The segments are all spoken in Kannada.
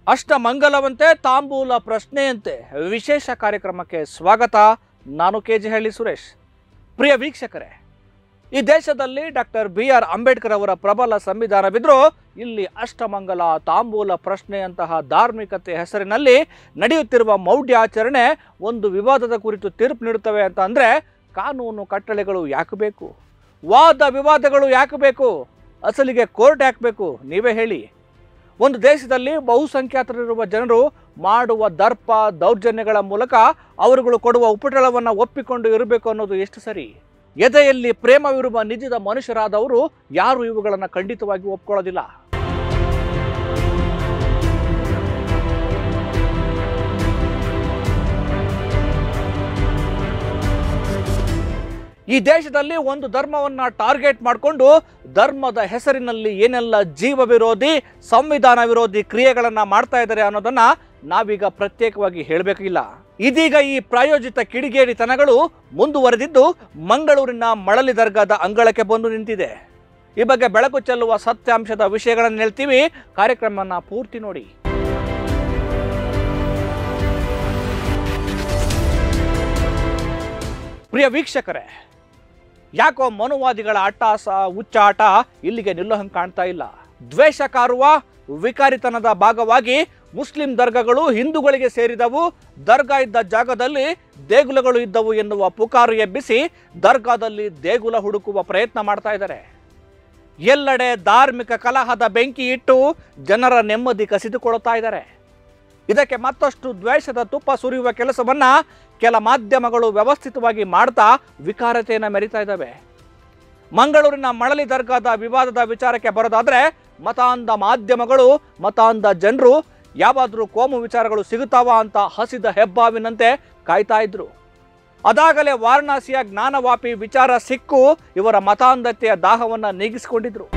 ಅಷ್ಟಮಂಗಲವಂತೆ ತಾಂಬೂಲ ಪ್ರಶ್ನೆಯಂತೆ ವಿಶೇಷ ಕಾರ್ಯಕ್ರಮಕ್ಕೆ ಸ್ವಾಗತ ನಾನು ಕೆ ಜಿ ಹಳ್ಳಿ ಸುರೇಶ್ ಪ್ರಿಯ ವೀಕ್ಷಕರೇ ಈ ದೇಶದಲ್ಲಿ ಡಾಕ್ಟರ್ ಬಿ ಆರ್ ಅಂಬೇಡ್ಕರ್ ಅವರ ಪ್ರಬಲ ಸಂವಿಧಾನವಿದ್ರೂ ಇಲ್ಲಿ ಅಷ್ಟಮಂಗಲ ತಾಂಬೂಲ ಪ್ರಶ್ನೆಯಂತಹ ಧಾರ್ಮಿಕತೆ ಹೆಸರಿನಲ್ಲಿ ನಡೆಯುತ್ತಿರುವ ಮೌಢ್ಯಾಚರಣೆ ಒಂದು ವಿವಾದದ ಕುರಿತು ತೀರ್ಪು ನೀಡುತ್ತವೆ ಅಂತ ಅಂದರೆ ಕಾನೂನು ಕಟ್ಟಳೆಗಳು ಯಾಕೆ ಬೇಕು ವಾದ ವಿವಾದಗಳು ಯಾಕೆ ಬೇಕು ಅಸಲಿಗೆ ಕೋರ್ಟ್ ಯಾಕೆ ಬೇಕು ನೀವೇ ಹೇಳಿ ಒಂದು ದೇಶದಲ್ಲಿ ಬಹುಸಂಖ್ಯಾತರಿರುವ ಜನರು ಮಾಡುವ ದರ್ಪ ದೌರ್ಜನ್ಯಗಳ ಮೂಲಕ ಅವರುಗಳು ಕೊಡುವ ಉಪಟಳವನ್ನು ಒಪ್ಪಿಕೊಂಡು ಇರಬೇಕು ಅನ್ನೋದು ಎಷ್ಟು ಸರಿ ಎದೆಯಲ್ಲಿ ಪ್ರೇಮವಿರುವ ನಿಜದ ಮನುಷ್ಯರಾದವರು ಯಾರು ಇವುಗಳನ್ನು ಖಂಡಿತವಾಗಿ ಒಪ್ಕೊಳ್ಳೋದಿಲ್ಲ ಈ ದೇಶದಲ್ಲಿ ಒಂದು ಧರ್ಮವನ್ನ ಟಾರ್ಗೆಟ್ ಮಾಡಿಕೊಂಡು ಧರ್ಮದ ಹೆಸರಿನಲ್ಲಿ ಏನೆಲ್ಲ ಜೀವ ವಿರೋಧಿ ಸಂವಿಧಾನ ವಿರೋಧಿ ಕ್ರಿಯೆಗಳನ್ನ ಮಾಡ್ತಾ ಇದ್ದಾರೆ ಅನ್ನೋದನ್ನ ನಾವೀಗ ಪ್ರತ್ಯೇಕವಾಗಿ ಹೇಳಬೇಕಿಲ್ಲ ಇದೀಗ ಈ ಪ್ರಾಯೋಜಿತ ಕಿಡಿಗೇಡಿತನಗಳು ಮುಂದುವರೆದಿದ್ದು ಮಂಗಳೂರಿನ ಮಳಲಿ ದರ್ಗಾದ ಅಂಗಳಕ್ಕೆ ಬಂದು ನಿಂತಿದೆ ಈ ಬಗ್ಗೆ ಬೆಳಕು ಚೆಲ್ಲುವ ಸತ್ಯಾಂಶದ ವಿಷಯಗಳನ್ನು ಹೇಳ್ತೀವಿ ಕಾರ್ಯಕ್ರಮನ ಪೂರ್ತಿ ನೋಡಿ ಪ್ರಿಯ ವೀಕ್ಷಕರೇ ಯಾಕೋ ಮನುವಾದಿಗಳ ಅಟ್ಟಾಸ ಹುಚ್ಚಾಟ ಇಲ್ಲಿಗೆ ನಿಲ್ಲೋ ಹಂಗೆ ಕಾಣ್ತಾ ಇಲ್ಲ ದ್ವೇಷ ಕಾರುವ ವಿಕಾರಿತನದ ಭಾಗವಾಗಿ ಮುಸ್ಲಿಂ ದರ್ಗಾಗಳು ಹಿಂದೂಗಳಿಗೆ ಸೇರಿದವು ದರ್ಗಾ ಇದ್ದ ಜಾಗದಲ್ಲಿ ದೇಗುಲಗಳು ಇದ್ದವು ಎನ್ನುವ ಪುಕಾರು ಎಬ್ಬಿಸಿ ದರ್ಗಾದಲ್ಲಿ ದೇಗುಲ ಹುಡುಕುವ ಪ್ರಯತ್ನ ಮಾಡ್ತಾ ಇದ್ದಾರೆ ಎಲ್ಲೆಡೆ ಧಾರ್ಮಿಕ ಕಲಹದ ಬೆಂಕಿ ಇಟ್ಟು ಜನರ ನೆಮ್ಮದಿ ಕಸಿದುಕೊಳ್ತಾ ಇದ್ದಾರೆ ಇದಕ್ಕೆ ಮತ್ತಷ್ಟು ದ್ವೇಷದ ತುಪ್ಪ ಸುರಿಯುವ ಕೆಲಸವನ್ನ ಕೆಲ ಮಾಧ್ಯಮಗಳು ವ್ಯವಸ್ಥಿತವಾಗಿ ಮಾಡ್ತಾ ವಿಕಾರತೆಯನ್ನು ಮೆರಿತಾ ಇದ್ದಾವೆ ಮಂಗಳೂರಿನ ಮಳಲಿ ದರ್ಗಾದ ವಿವಾದದ ವಿಚಾರಕ್ಕೆ ಬರೋದಾದ್ರೆ ಮತಾಂಧ ಮಾಧ್ಯಮಗಳು ಮತಾಂಧ ಜನರು ಯಾವಾದರೂ ಕೋಮು ವಿಚಾರಗಳು ಸಿಗುತ್ತಾವ ಅಂತ ಹಸಿದ ಹೆಬ್ಬಾವಿನಂತೆ ಕಾಯ್ತಾ ಇದ್ರು ಅದಾಗಲೇ ವಾರಣಾಸಿಯ ಜ್ಞಾನವಾಪಿ ವಿಚಾರ ಸಿಕ್ಕು ಇವರ ಮತಾಂಧತೆಯ ದಾಹವನ್ನ ನೀಗಿಸಿಕೊಂಡಿದ್ರು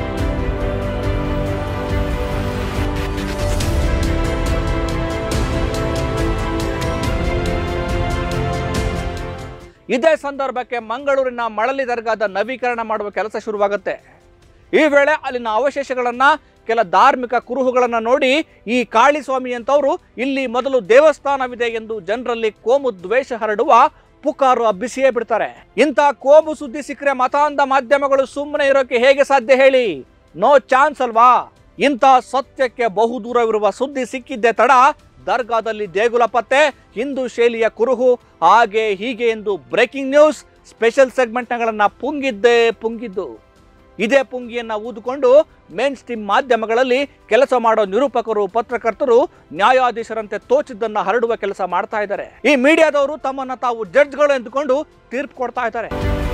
ಇದೇ ಸಂದರ್ಭಕ್ಕೆ ಮಂಗಳೂರಿನ ಮಳಲಿ ದರ್ಗಾದ ನವೀಕರಣ ಮಾಡುವ ಕೆಲಸ ಶುರುವಾಗುತ್ತೆ ಈ ವೇಳೆ ಅಲ್ಲಿನ ಅವಶೇಷಗಳನ್ನ ಕೆಲ ಧಾರ್ಮಿಕ ಕುರುಹುಗಳನ್ನ ನೋಡಿ ಈ ಕಾಳಿಸ್ವಾಮಿ ಅಂತವರು ಇಲ್ಲಿ ಮೊದಲು ದೇವಸ್ಥಾನವಿದೆ ಎಂದು ಜನರಲ್ಲಿ ಕೋಮು ದ್ವೇಷ ಹರಡುವ ಪುಕಾರು ಹಬ್ಬಿಸಿಯೇ ಬಿಡ್ತಾರೆ ಇಂಥ ಕೋಮು ಸುದ್ದಿ ಸಿಕ್ಕರೆ ಮತಾಂಧ ಮಾಧ್ಯಮಗಳು ಸುಮ್ಮನೆ ಇರೋಕೆ ಹೇಗೆ ಸಾಧ್ಯ ಹೇಳಿ ನೋ ಚಾನ್ಸ್ ಅಲ್ವಾ ಇಂಥ ಸತ್ಯಕ್ಕೆ ಬಹುದೂರವಿರುವ ಸುದ್ದಿ ಸಿಕ್ಕಿದ್ದೆ ತಡ ದರ್ಗಾದಲ್ಲಿ ದೇಗುಲ ಪತ್ತೆ ಹಿಂದೂ ಶೈಲಿಯ ಕುರುಹು ಹಾಗೆ ಹೀಗೆ ಎಂದು ಬ್ರೇಕಿಂಗ್ ನ್ಯೂಸ್ ಸ್ಪೆಷಲ್ ಸೆಗ್ಮೆಂಟ್ಗಳನ್ನ ಪುಂಗಿದ್ದೇ ಪುಂಗಿದ್ದು ಇದೇ ಪುಂಗಿಯನ್ನ ಊದಿಕೊಂಡು ಮೇನ್ ಸ್ಟ್ರೀಮ್ ಮಾಧ್ಯಮಗಳಲ್ಲಿ ಕೆಲಸ ಮಾಡೋ ನಿರೂಪಕರು ಪತ್ರಕರ್ತರು ನ್ಯಾಯಾಧೀಶರಂತೆ ತೋಚಿದ್ದನ್ನ ಹರಡುವ ಕೆಲಸ ಮಾಡ್ತಾ ಇದ್ದಾರೆ ಈ ಮೀಡಿಯಾದವರು ತಮ್ಮನ್ನ ತಾವು ಜಡ್ಜ್ಗಳು ಎಂದುಕೊಂಡು ತೀರ್ಪು ಕೊಡ್ತಾ ಇದ್ದಾರೆ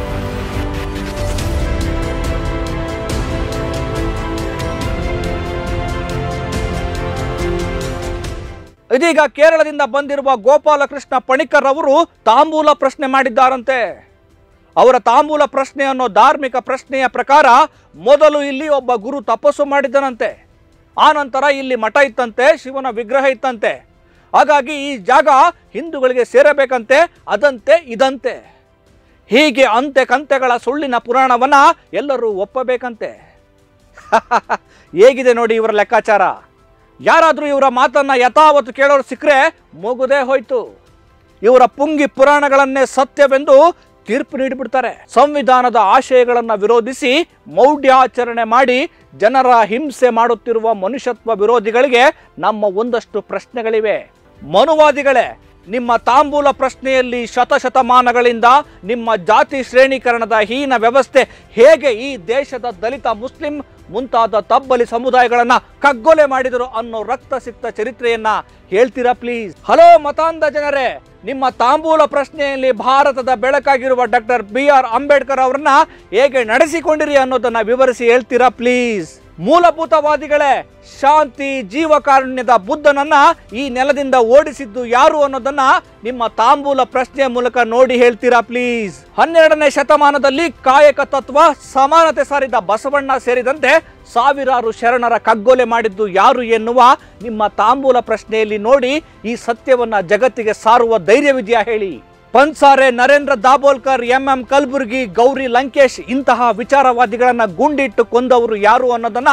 ಇದೀಗ ಕೇರಳದಿಂದ ಬಂದಿರುವ ಗೋಪಾಲಕೃಷ್ಣ ಪಣಿಕರ್ ಅವರು ತಾಂಬೂಲ ಪ್ರಶ್ನೆ ಮಾಡಿದ್ದಾರಂತೆ ಅವರ ತಾಂಬೂಲ ಪ್ರಶ್ನೆ ಅನ್ನೋ ಧಾರ್ಮಿಕ ಪ್ರಶ್ನೆಯ ಪ್ರಕಾರ ಮೊದಲು ಇಲ್ಲಿ ಒಬ್ಬ ಗುರು ತಪಸ್ಸು ಮಾಡಿದ್ದನಂತೆ ಆನಂತರ ಇಲ್ಲಿ ಮಠ ಇತ್ತಂತೆ ಶಿವನ ವಿಗ್ರಹ ಇತ್ತಂತೆ ಹಾಗಾಗಿ ಈ ಜಾಗ ಹಿಂದೂಗಳಿಗೆ ಸೇರಬೇಕಂತೆ ಅದಂತೆ ಇದಂತೆ ಹೀಗೆ ಅಂತೆ ಕಂತೆಗಳ ಸುಳ್ಳಿನ ಪುರಾಣವನ್ನ ಎಲ್ಲರೂ ಒಪ್ಪಬೇಕಂತೆ ಹೇಗಿದೆ ನೋಡಿ ಇವರ ಲೆಕ್ಕಾಚಾರ ಯಾರಾದರೂ ಇವರ ಮಾತನ್ನ ಯಥಾವತ್ತು ಕೇಳೋರು ಸಿಕ್ಕರೆ ಮುಗುದೇ ಹೋಯ್ತು ಇವರ ಪುಂಗಿ ಪುರಾಣಗಳನ್ನೇ ಸತ್ಯವೆಂದು ತೀರ್ಪು ನೀಡಿಬಿಡ್ತಾರೆ ಸಂವಿಧಾನದ ಆಶಯಗಳನ್ನು ವಿರೋಧಿಸಿ ಮೌಢ್ಯಾಚರಣೆ ಮಾಡಿ ಜನರ ಹಿಂಸೆ ಮಾಡುತ್ತಿರುವ ಮನುಷ್ಯತ್ವ ವಿರೋಧಿಗಳಿಗೆ ನಮ್ಮ ಒಂದಷ್ಟು ಪ್ರಶ್ನೆಗಳಿವೆ ಮನುವಾದಿಗಳೇ ನಿಮ್ಮ ತಾಂಬೂಲ ಪ್ರಶ್ನೆಯಲ್ಲಿ ಶತಶತಮಾನಗಳಿಂದ ನಿಮ್ಮ ಜಾತಿ ಶ್ರೇಣೀಕರಣದ ಹೀನ ವ್ಯವಸ್ಥೆ ಹೇಗೆ ಈ ದೇಶದ ದಲಿತ ಮುಸ್ಲಿಂ ಮುಂತಾದ ತಬ್ಬಲಿ ಸಮುದಾಯಗಳನ್ನ ಕಗ್ಗೊಲೆ ಮಾಡಿದರು ಅನ್ನೋ ರಕ್ತ ಸಿಕ್ತ ಚರಿತ್ರೆಯನ್ನ ಹೇಳ್ತೀರಾ ಪ್ಲೀಸ್ ಹಲೋ ಮತಾಂಧ ಜನರೇ ನಿಮ್ಮ ತಾಂಬೂಲ ಪ್ರಶ್ನೆಯಲ್ಲಿ ಭಾರತದ ಬೆಳಕಾಗಿರುವ ಡಾಕ್ಟರ್ ಬಿ ಆರ್ ಅಂಬೇಡ್ಕರ್ ಅವರನ್ನ ಹೇಗೆ ನಡೆಸಿಕೊಂಡಿರಿ ಅನ್ನೋದನ್ನ ವಿವರಿಸಿ ಹೇಳ್ತೀರಾ ಪ್ಲೀಸ್ ಮೂಲಭೂತವಾದಿಗಳೇ ಶಾಂತಿ ಜೀವಕಾರುಣ್ಯದ ಬುದ್ಧನನ್ನ ಈ ನೆಲದಿಂದ ಓಡಿಸಿದ್ದು ಯಾರು ಅನ್ನೋದನ್ನ ನಿಮ್ಮ ತಾಂಬೂಲ ಪ್ರಶ್ನೆಯ ಮೂಲಕ ನೋಡಿ ಹೇಳ್ತೀರಾ ಪ್ಲೀಸ್ ಹನ್ನೆರಡನೇ ಶತಮಾನದಲ್ಲಿ ಕಾಯಕ ತತ್ವ ಸಮಾನತೆ ಸಾರಿದ ಬಸವಣ್ಣ ಸೇರಿದಂತೆ ಸಾವಿರಾರು ಶರಣರ ಕಗ್ಗೊಲೆ ಮಾಡಿದ್ದು ಯಾರು ಎನ್ನುವ ನಿಮ್ಮ ತಾಂಬೂಲ ಪ್ರಶ್ನೆಯಲ್ಲಿ ನೋಡಿ ಈ ಸತ್ಯವನ್ನ ಜಗತ್ತಿಗೆ ಸಾರುವ ಧೈರ್ಯವಿದೆಯಾ ಹೇಳಿ ಪನ್ಸಾರೆ ನರೇಂದ್ರ ದಾಬೋಲ್ಕರ್ ಎಂ ಎಂ ಕಲ್ಬುರ್ಗಿ ಗೌರಿ ಲಂಕೇಶ್ ಇಂತಹ ವಿಚಾರವಾದಿಗಳನ್ನ ಗುಂಡಿಟ್ಟು ಕೊಂದವರು ಯಾರು ಅನ್ನೋದನ್ನ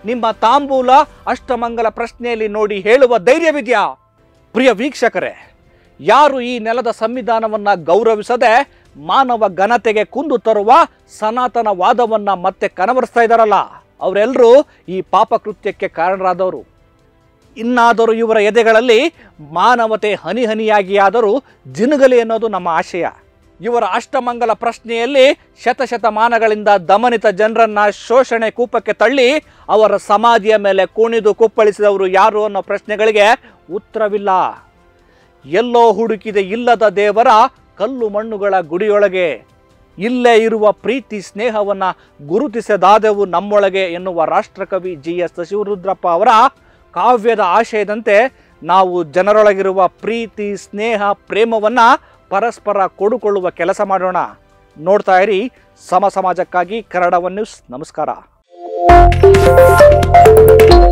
ನಿಮ್ಮ ತಾಂಬೂಲ ಅಷ್ಟಮಂಗಲ ಪ್ರಶ್ನೆಯಲ್ಲಿ ನೋಡಿ ಹೇಳುವ ಧೈರ್ಯವಿದೆಯಾ ಪ್ರಿಯ ವೀಕ್ಷಕರೇ ಯಾರು ಈ ನೆಲದ ಸಂವಿಧಾನವನ್ನ ಗೌರವಿಸದೆ ಮಾನವ ಘನತೆಗೆ ಕುಂದು ತರುವ ಸನಾತನ ವಾದವನ್ನ ಮತ್ತೆ ಕನವರಿಸ್ತಾ ಇದ್ದಾರಲ್ಲ ಅವರೆಲ್ಲರೂ ಈ ಪಾಪಕೃತ್ಯಕ್ಕೆ ಕಾರಣರಾದವರು ಇನ್ನಾದರೂ ಇವರ ಎದೆಗಳಲ್ಲಿ ಮಾನವತೆ ಹನಿ ಹನಿಯಾಗಿಯಾದರೂ ಜಿನುಗಲಿ ಅನ್ನೋದು ನಮ್ಮ ಆಶಯ ಇವರ ಅಷ್ಟಮಂಗಲ ಪ್ರಶ್ನೆಯಲ್ಲಿ ಶತಶತಮಾನಗಳಿಂದ ದಮನಿತ ಜನರನ್ನ ಶೋಷಣೆ ಕೂಪಕ್ಕೆ ತಳ್ಳಿ ಅವರ ಸಮಾಧಿಯ ಮೇಲೆ ಕುಣಿದು ಕುಪ್ಪಳಿಸಿದವರು ಯಾರು ಅನ್ನೋ ಪ್ರಶ್ನೆಗಳಿಗೆ ಉತ್ತರವಿಲ್ಲ ಎಲ್ಲೋ ಹುಡುಕಿದೆ ಇಲ್ಲದ ದೇವರ ಕಲ್ಲು ಮಣ್ಣುಗಳ ಗುಡಿಯೊಳಗೆ ಇಲ್ಲೇ ಇರುವ ಪ್ರೀತಿ ಸ್ನೇಹವನ್ನ ಗುರುತಿಸದಾದೆವು ನಮ್ಮೊಳಗೆ ಎನ್ನುವ ರಾಷ್ಟ್ರಕವಿ ಜಿ ಎಸ್ ಶಿವರುದ್ರಪ್ಪ ಅವರ ಕಾವ್ಯದ ಆಶಯದಂತೆ ನಾವು ಜನರೊಳಗಿರುವ ಪ್ರೀತಿ ಸ್ನೇಹ ಪ್ರೇಮವನ್ನ ಪರಸ್ಪರ ಕೊಡುಕೊಳ್ಳುವ ಕೆಲಸ ಮಾಡೋಣ ನೋಡ್ತಾ ಇರಿ ಸಮ ಸಮಾಜಕ್ಕಾಗಿ ಕನ್ನಡ ಒನ್ ನ್ಯೂಸ್ ನಮಸ್ಕಾರ